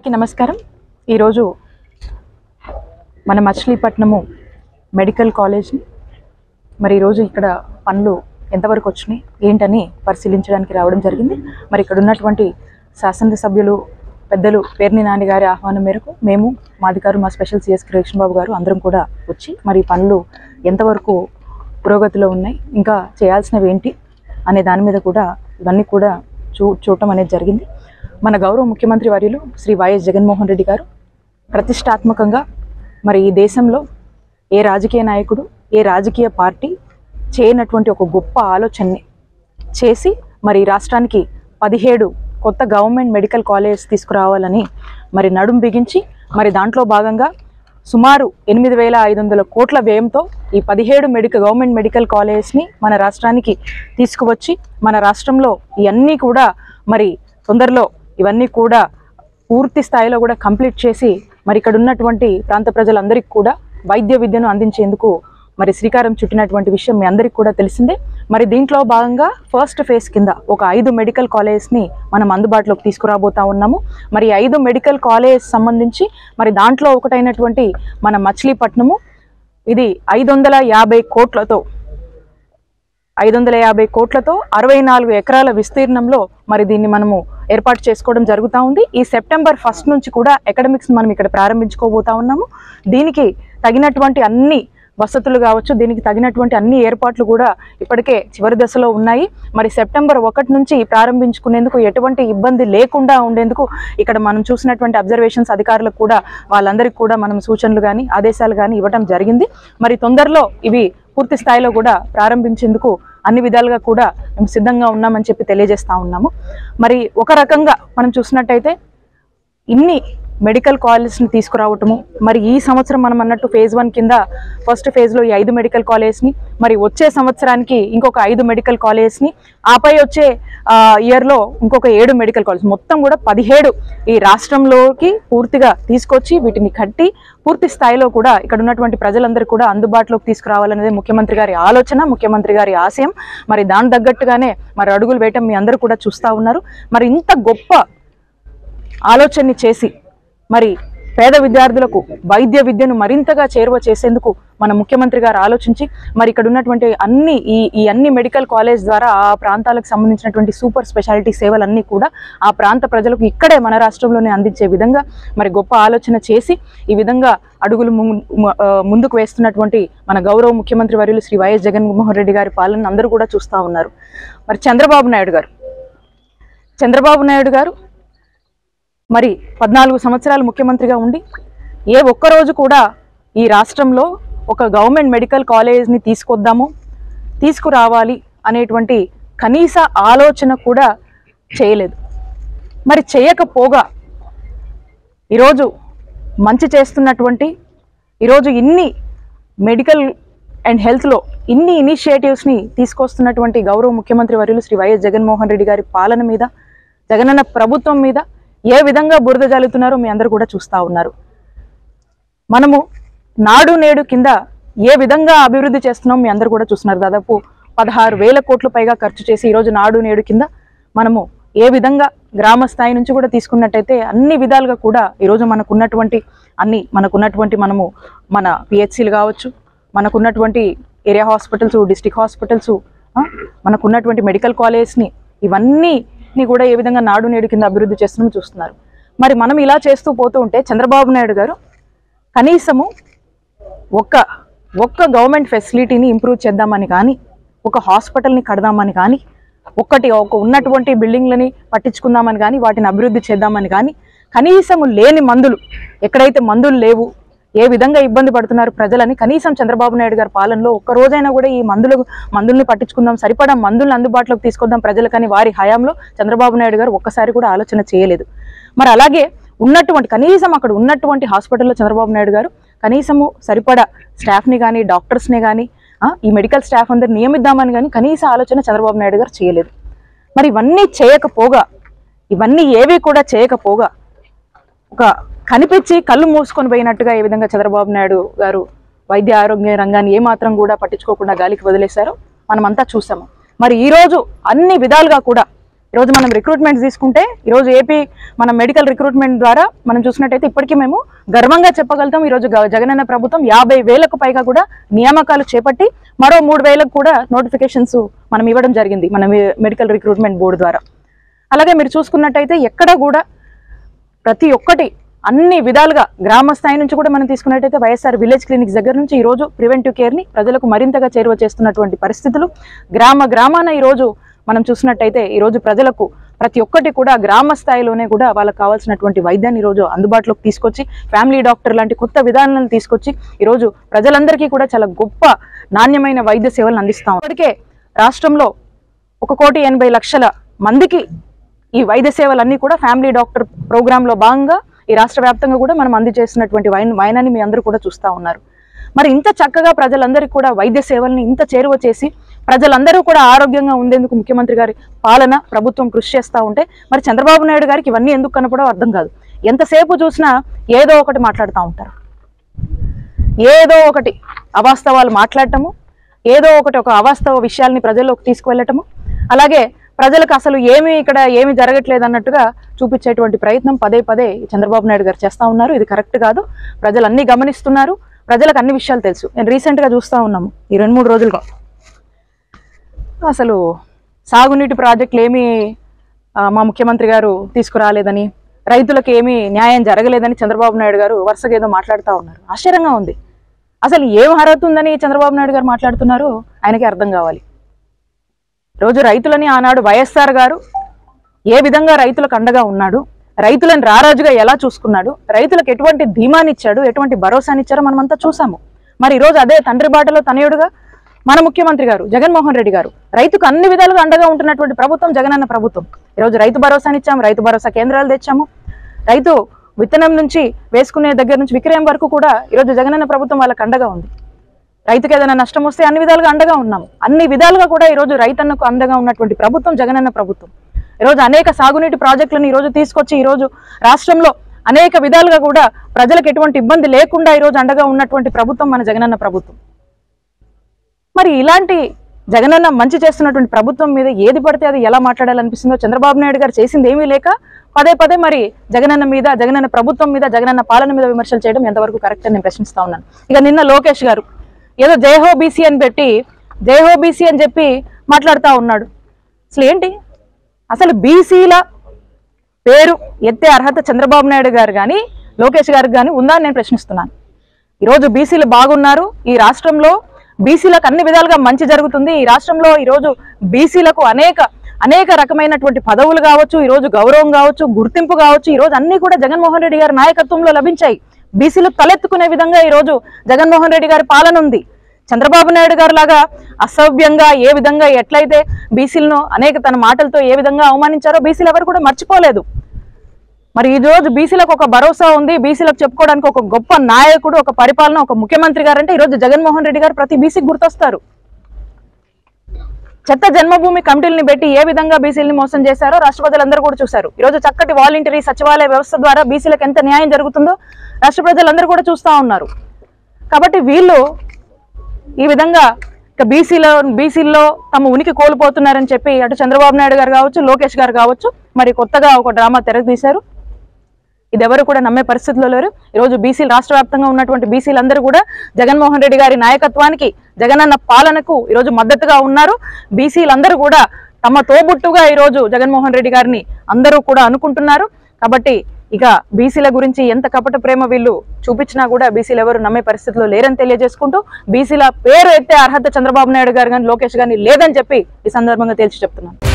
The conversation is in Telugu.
అందరికీ నమస్కారం ఈరోజు మన మచిలీపట్నము మెడికల్ కాలేజ్ మరి ఈరోజు ఇక్కడ పనులు ఎంతవరకు వచ్చినాయి ఏంటని పరిశీలించడానికి రావడం జరిగింది మరి ఇక్కడ ఉన్నటువంటి శాసనసభ్యులు పెద్దలు పేర్ని నాని గారి ఆహ్వానం మేరకు మేము మాదిగారు మా స్పెషల్ సిఎస్ కృష్ణ బాబు గారు అందరం కూడా వచ్చి మరి ఈ పనులు ఎంతవరకు పురోగతిలో ఉన్నాయి ఇంకా చేయాల్సినవి ఏంటి అనే దాని మీద కూడా ఇవన్నీ కూడా చూ చూడటం అనేది జరిగింది మన గౌరవ ముఖ్యమంత్రి వర్యులు శ్రీ వైఎస్ జగన్మోహన్ రెడ్డి గారు ప్రతిష్టాత్మకంగా మరి ఈ దేశంలో ఏ రాజకీయ నాయకుడు ఏ రాజకీయ పార్టీ చేయనటువంటి ఒక గొప్ప ఆలోచనని చేసి మరి ఈ రాష్ట్రానికి పదిహేడు కొత్త గవర్నమెంట్ మెడికల్ కాలేజ్ తీసుకురావాలని మరి నడుం బిగించి మరి దాంట్లో భాగంగా సుమారు ఎనిమిది వేల ఐదు వందల కోట్ల వ్యయంతో ఈ పదిహేడు మెడికల్ గవర్నమెంట్ మెడికల్ కాలేజ్ని మన రాష్ట్రానికి తీసుకువచ్చి మన రాష్ట్రంలో ఇవన్నీ కూడా మరి తొందరలో ఇవన్నీ కూడా పూర్తి స్థాయిలో కూడా కంప్లీట్ చేసి మరి ఇక్కడ ఉన్నటువంటి ప్రాంత ప్రజలందరికీ కూడా వైద్య విద్యను అందించేందుకు మరి శ్రీకారం చుట్టినటువంటి విషయం మీ అందరికీ కూడా తెలిసిందే మరి దీంట్లో భాగంగా ఫస్ట్ ఫేజ్ కింద ఒక ఐదు మెడికల్ కాలేజ్ని మనం అందుబాటులోకి తీసుకురాబోతా ఉన్నాము మరి ఈ ఐదు మెడికల్ కాలేజ్ సంబంధించి మరి దాంట్లో ఒకటైనటువంటి మన మచిలీపట్నము ఇది ఐదు వందల యాభై కోట్లతో ఐదు వందల యాభై కోట్లతో అరవై నాలుగు ఎకరాల విస్తీర్ణంలో మరి దీన్ని మనము ఏర్పాటు చేసుకోవడం జరుగుతూ ఉంది ఈ సెప్టెంబర్ ఫస్ట్ నుంచి కూడా అకాడమిక్స్ మనం ఇక్కడ ప్రారంభించుకోబోతా ఉన్నాము దీనికి తగినటువంటి అన్ని వసతులు కావచ్చు దీనికి తగినటువంటి అన్ని ఏర్పాట్లు కూడా ఇప్పటికే చివరి దశలో ఉన్నాయి మరి సెప్టెంబర్ ఒకటి నుంచి ప్రారంభించుకునేందుకు ఎటువంటి ఇబ్బంది లేకుండా ఉండేందుకు ఇక్కడ మనం చూసినటువంటి అబ్జర్వేషన్స్ అధికారులకు కూడా వాళ్ళందరికీ కూడా మనం సూచనలు కానీ ఆదేశాలు కానీ ఇవ్వడం జరిగింది మరి తొందరలో ఇవి పూర్తి స్థాయిలో కూడా ప్రారంభించేందుకు అన్ని విధాలుగా కూడా మేము సిద్ధంగా ఉన్నామని చెప్పి తెలియజేస్తా ఉన్నాము మరి ఒక రకంగా మనం చూసినట్టయితే ఇన్ని మెడికల్ కాలేజ్ని తీసుకురావటము మరి ఈ సంవత్సరం మనం అన్నట్టు ఫేజ్ వన్ కింద ఫస్ట్ ఫేజ్లో ఈ ఐదు మెడికల్ కాలేజ్ని మరి వచ్చే సంవత్సరానికి ఇంకొక ఐదు మెడికల్ కాలేజ్ని ఆపై వచ్చే ఆ, ఇయర్లో ఇంకొక ఏడు మెడికల్ కాలేజ్ మొత్తం కూడా పదిహేడు ఈ రాష్ట్రంలోకి పూర్తిగా తీసుకొచ్చి వీటిని కట్టి పూర్తి స్థాయిలో కూడా ఇక్కడ ఉన్నటువంటి ప్రజలందరూ కూడా అందుబాటులోకి తీసుకురావాలనేది ముఖ్యమంత్రి గారి ఆలోచన ముఖ్యమంత్రి గారి ఆశయం మరి దాని తగ్గట్టుగానే మరి అడుగులు వేయటం మీ అందరూ కూడా చూస్తూ ఉన్నారు మరి ఇంత గొప్ప ఆలోచనని చేసి మరి పేద విద్యార్థులకు వైద్య విద్యను మరింతగా చేరువ చేసేందుకు మన ముఖ్యమంత్రి గారు ఆలోచించి మరి ఇక్కడ ఉన్నటువంటి అన్ని ఈ ఈ అన్ని మెడికల్ కాలేజ్ ద్వారా ఆ ప్రాంతాలకు సంబంధించినటువంటి సూపర్ స్పెషాలిటీ సేవలన్నీ కూడా ఆ ప్రాంత ప్రజలకు ఇక్కడే మన రాష్ట్రంలోనే అందించే విధంగా మరి గొప్ప ఆలోచన చేసి ఈ విధంగా అడుగులు ము- ము- ఆ, ముందుకు వేస్తున్నటువంటి మన గౌరవ ముఖ్యమంత్రి వర్యులు శ్రీ వైఎస్ జగన్మోహన్ రెడ్డి గారి పాలన అందరూ కూడా చూస్తూ ఉన్నారు మరి చంద్రబాబు నాయుడు గారు చంద్రబాబు నాయుడు గారు మరి పద్నాలుగు సంవత్సరాలు ముఖ్యమంత్రిగా ఉండి ఏ ఒక్కరోజు కూడా ఈ రాష్ట్రంలో ఒక గవర్నమెంట్ మెడికల్ కాలేజ్ని తీసుకొద్దాము తీసుకురావాలి అనేటువంటి కనీస ఆలోచన కూడా చేయలేదు మరి చేయకపోగా ఈరోజు మంచి చేస్తున్నటువంటి ఈరోజు ఇన్ని మెడికల్ అండ్ హెల్త్లో ఇన్ని ఇనిషియేటివ్స్ని తీసుకొస్తున్నటువంటి గౌరవ ముఖ్యమంత్రి వర్యులు శ్రీ వైఎస్ జగన్మోహన్ రెడ్డి గారి పాలన మీద జగనన్న ప్రభుత్వం మీద ఏ విధంగా బురద జల్లుతున్నారో మీ అందరూ కూడా చూస్తూ ఉన్నారు మనము నాడు నేడు కింద ఏ విధంగా అభివృద్ధి చేస్తున్నాం మీ అందరూ కూడా చూస్తున్నారు దాదాపు పదహారు వేల కోట్ల పైగా ఖర్చు చేసి ఈరోజు నాడు నేడు కింద మనము ఏ విధంగా గ్రామ స్థాయి నుంచి కూడా తీసుకున్నట్టయితే అన్ని విధాలుగా కూడా ఈరోజు మనకున్నటువంటి అన్ని మనకున్నటువంటి మనము మన పిహెచ్సిలు కావచ్చు మనకున్నటువంటి ఏరియా హాస్పిటల్స్ డిస్టిక్ హాస్పిటల్స్ మనకున్నటువంటి మెడికల్ కాలేజ్ని ఇవన్నీ కూడా ఏ విధంగా నాడు నేడు కింద అభివృద్ధి చేస్తున్నామో చూస్తున్నారు మరి మనం ఇలా చేస్తూ పోతూ ఉంటే చంద్రబాబు నాయుడు గారు కనీసము ఒక్క ఒక్క గవర్నమెంట్ ఫెసిలిటీని ఇంప్రూవ్ చేద్దామని కానీ ఒక హాస్పిటల్ని కడదామని కానీ ఒక్కటి ఒక ఉన్నటువంటి బిల్డింగ్లని పట్టించుకుందామని కానీ వాటిని అభివృద్ధి చేద్దామని కానీ కనీసము లేని మందులు ఎక్కడైతే మందులు లేవు ఏ విధంగా ఇబ్బంది పడుతున్నారు ప్రజలని కనీసం చంద్రబాబు నాయుడు గారి పాలనలో ఒక్క రోజైనా కూడా ఈ మందులు మందుల్ని పట్టించుకుందాం సరిపడా మందులను అందుబాటులోకి తీసుకొద్దాం ప్రజలకని వారి హయాంలో చంద్రబాబు నాయుడు గారు ఒక్కసారి కూడా ఆలోచన చేయలేదు మరి అలాగే ఉన్నటువంటి కనీసం అక్కడ ఉన్నటువంటి హాస్పిటల్లో చంద్రబాబు నాయుడు గారు కనీసము సరిపడా స్టాఫ్ని కానీ డాక్టర్స్ని కానీ ఈ మెడికల్ స్టాఫ్ అందరు నియమిద్దామని కానీ కనీస ఆలోచన చంద్రబాబు నాయుడు గారు చేయలేదు మరి ఇవన్నీ చేయకపోగా ఇవన్నీ ఏవి కూడా చేయకపోగా ఒక కనిపించి కళ్ళు మూసుకొని పోయినట్టుగా ఏ విధంగా చంద్రబాబు నాయుడు గారు వైద్య ఆరోగ్య రంగాన్ని ఏమాత్రం కూడా పట్టించుకోకుండా గాలికి వదిలేశారో మనమంతా చూసాము మరి ఈరోజు అన్ని విధాలుగా కూడా ఈరోజు మనం రిక్రూట్మెంట్ తీసుకుంటే ఈరోజు ఏపీ మన మెడికల్ రిక్రూట్మెంట్ ద్వారా మనం చూసినట్టయితే ఇప్పటికీ మేము గర్వంగా చెప్పగలుగుతాం ఈరోజు గ- జగనన్న ప్రభుత్వం యాభై వేలకు పైగా కూడా నియామకాలు చేపట్టి మరో మూడు వేలకు కూడా నోటిఫికేషన్స్ మనం ఇవ్వడం జరిగింది మన మె- మెడికల్ రిక్రూట్మెంట్ బోర్డు ద్వారా అలాగే మీరు చూసుకున్నట్టయితే ఎక్కడ కూడా ప్రతి ఒక్కటి అన్ని విధాలుగా గ్రామ స్థాయి నుంచి కూడా మనం తీసుకున్నట్టయితే వైఎస్ఆర్ విలేజ్ క్లినిక్స్ దగ్గర నుంచి ఈ రోజు ప్రివెంటివ్ కేర్ని ప్రజలకు మరింతగా చేరువ చేస్తున్నటువంటి పరిస్థితులు గ్రామ గ్రామాన ఈరోజు మనం చూసినట్టయితే ఈరోజు ప్రజలకు ప్రతి ఒక్కటి కూడా గ్రామ స్థాయిలోనే కూడా వాళ్ళకి కావాల్సినటువంటి వైద్యాన్ని ఈరోజు అందుబాటులోకి తీసుకొచ్చి ఫ్యామిలీ డాక్టర్ లాంటి కొత్త విధానాలను తీసుకొచ్చి ఈరోజు ప్రజలందరికీ కూడా చాలా గొప్ప నాణ్యమైన వైద్య సేవలను అందిస్తాం ఇప్పటికే రాష్ట్రంలో ఒక కోటి ఎనభై లక్షల మందికి ఈ వైద్య సేవలన్నీ కూడా ఫ్యామిలీ డాక్టర్ ప్రోగ్రాంలో భాగంగా ఈ రాష్ట్ర వ్యాప్తంగా కూడా మనం అందజేస్తున్నటువంటి వైన్ వైనాన్ని మీ అందరూ కూడా చూస్తూ ఉన్నారు మరి ఇంత చక్కగా ప్రజలందరికీ కూడా వైద్య సేవల్ని ఇంత చేరువ చేసి ప్రజలందరూ కూడా ఆరోగ్యంగా ఉండేందుకు ముఖ్యమంత్రి గారి పాలన ప్రభుత్వం కృషి చేస్తూ ఉంటే మరి చంద్రబాబు నాయుడు గారికి ఇవన్నీ ఎందుకు కనపడో అర్థం కాదు ఎంతసేపు చూసినా ఏదో ఒకటి మాట్లాడుతూ ఉంటారు ఏదో ఒకటి అవాస్తవాలు మాట్లాడటము ఏదో ఒకటి ఒక అవాస్తవ విషయాల్ని ప్రజల్లోకి తీసుకువెళ్ళటము అలాగే ప్రజలకు అసలు ఏమీ ఇక్కడ ఏమీ జరగట్లేదు అన్నట్టుగా చూపించేటువంటి ప్రయత్నం పదే పదే ఈ చంద్రబాబు నాయుడు గారు చేస్తూ ఉన్నారు ఇది కరెక్ట్ కాదు ప్రజలు అన్ని గమనిస్తున్నారు ప్రజలకు అన్ని విషయాలు తెలుసు నేను రీసెంట్గా చూస్తూ ఉన్నాము ఈ రెండు మూడు రోజులుగా అసలు సాగునీటి ప్రాజెక్టులు ఏమీ ఆ, మా ముఖ్యమంత్రి గారు తీసుకురాలేదని రైతులకు ఏమీ న్యాయం జరగలేదని చంద్రబాబు నాయుడు గారు వరుసగా ఏదో మాట్లాడుతూ ఉన్నారు ఆశ్చర్యంగా ఉంది అసలు ఏం అర్హత ఉందని చంద్రబాబు నాయుడు గారు మాట్లాడుతున్నారు ఆయనకి అర్థం కావాలి రోజు రైతులని ఆనాడు వైఎస్ఆర్ గారు ఏ విధంగా రైతులకు అండగా ఉన్నాడు రైతులను రారాజుగా ఎలా చూసుకున్నాడు రైతులకు ఎటువంటి ధీమానిచ్చాడు ఎటువంటి భరోసానిచ్చారో మనమంతా చూసాము మరి ఈరోజు అదే తండ్రి బాటలో తనయుడుగా మన ముఖ్యమంత్రి గారు జగన్మోహన్ రెడ్డి గారు రైతుకు అన్ని విధాలుగా అండగా ఉంటున్నటువంటి ప్రభుత్వం జగనన్న ప్రభుత్వం ఈరోజు రైతు భరోసానిచ్చాము రైతు భరోసా కేంద్రాలు తెచ్చాము రైతు విత్తనం నుంచి వేసుకునే దగ్గర నుంచి విక్రయం వరకు కూడా ఈరోజు జగనన్న ప్రభుత్వం వాళ్ళకి అండగా ఉంది రైతుకి ఏదైనా నష్టం వస్తే అన్ని విధాలుగా అండగా ఉన్నాం అన్ని విధాలుగా కూడా ఈరోజు రైతన్నకు అండగా ఉన్నటువంటి ప్రభుత్వం జగనన్న ప్రభుత్వం ఈరోజు అనేక సాగునీటి ప్రాజెక్టులను ఈరోజు తీసుకొచ్చి ఈరోజు రాష్ట్రంలో అనేక విధాలుగా కూడా ప్రజలకు ఎటువంటి ఇబ్బంది లేకుండా ఈరోజు అండగా ఉన్నటువంటి ప్రభుత్వం మన జగనన్న ప్రభుత్వం మరి ఇలాంటి జగనన్న మంచి చేస్తున్నటువంటి ప్రభుత్వం మీద ఏది పడితే అది ఎలా మాట్లాడాలనిపిస్తుందో చంద్రబాబు నాయుడు గారు చేసింది ఏమీ లేక పదే పదే మరి జగనన్న మీద జగనన్న ప్రభుత్వం మీద జగనన్న పాలన మీద విమర్శలు చేయడం ఎంతవరకు కరెక్ట్ అని నేను ప్రశ్నిస్తా ఉన్నాను ఇక నిన్న లోకేష్ గారు ఏదో జయహో బీసీ అని పెట్టి జయహో బీసీ అని చెప్పి మాట్లాడుతూ ఉన్నాడు అసలు ఏంటి అసలు బీసీల పేరు ఎత్తే అర్హత చంద్రబాబు నాయుడు గారు కానీ లోకేష్ గారికి కానీ ఉందా అని నేను ప్రశ్నిస్తున్నాను ఈరోజు బీసీలు బాగున్నారు ఈ రాష్ట్రంలో బీసీలకు అన్ని విధాలుగా మంచి జరుగుతుంది ఈ రాష్ట్రంలో ఈరోజు బీసీలకు అనేక అనేక రకమైనటువంటి పదవులు కావచ్చు ఈరోజు గౌరవం కావచ్చు గుర్తింపు కావచ్చు ఈరోజు అన్ని కూడా జగన్మోహన్ రెడ్డి గారి నాయకత్వంలో లభించాయి బీసీలు తలెత్తుకునే విధంగా ఈరోజు జగన్మోహన్ రెడ్డి గారి పాలన ఉంది చంద్రబాబు నాయుడు గారు లాగా అసభ్యంగా ఏ విధంగా ఎట్లయితే బీసీలను అనేక తన మాటలతో ఏ విధంగా అవమానించారో బీసీలు ఎవరు కూడా మర్చిపోలేదు మరి ఈ రోజు బీసీలకు ఒక భరోసా ఉంది బీసీలకు చెప్పుకోవడానికి ఒక గొప్ప నాయకుడు ఒక పరిపాలన ఒక ముఖ్యమంత్రి గారు అంటే ఈరోజు జగన్మోహన్ రెడ్డి గారు ప్రతి బీసీకి గుర్తొస్తారు చెత్త జన్మభూమి కమిటీలను పెట్టి ఏ విధంగా బీసీలని మోసం చేశారో రాష్ట్ర ప్రజలందరూ కూడా చూశారు ఈరోజు చక్కటి వాలంటరీ సచివాలయ వ్యవస్థ ద్వారా బీసీలకు ఎంత న్యాయం జరుగుతుందో రాష్ట్ర ప్రజలందరూ కూడా చూస్తూ ఉన్నారు కాబట్టి వీళ్ళు ఈ విధంగా ఇక బీసీలో బీసీల్లో తమ ఉనికి కోల్పోతున్నారని చెప్పి అటు చంద్రబాబు నాయుడు గారు కావచ్చు లోకేష్ గారు కావచ్చు మరి కొత్తగా ఒక డ్రామా తెరతీశారు ఇది ఎవరు కూడా నమ్మే పరిస్థితిలో లేరు ఈరోజు బీసీలు రాష్ట్ర వ్యాప్తంగా ఉన్నటువంటి బీసీలందరూ కూడా జగన్మోహన్ రెడ్డి గారి నాయకత్వానికి జగనన్న పాలనకు ఈరోజు మద్దతుగా ఉన్నారు బీసీలందరూ కూడా తమ తోబుట్టుగా ఈరోజు జగన్మోహన్ రెడ్డి గారిని అందరూ కూడా అనుకుంటున్నారు కాబట్టి ఇక బీసీల గురించి ఎంత కపట ప్రేమ వీళ్ళు చూపించినా కూడా బీసీలు ఎవరు నమ్మే పరిస్థితిలో లేరని తెలియజేసుకుంటూ బీసీల పేరు ఎత్తే అర్హత చంద్రబాబు నాయుడు గారు కానీ లోకేష్ గారిని లేదని చెప్పి ఈ సందర్భంగా తేల్చి చెప్తున్నాను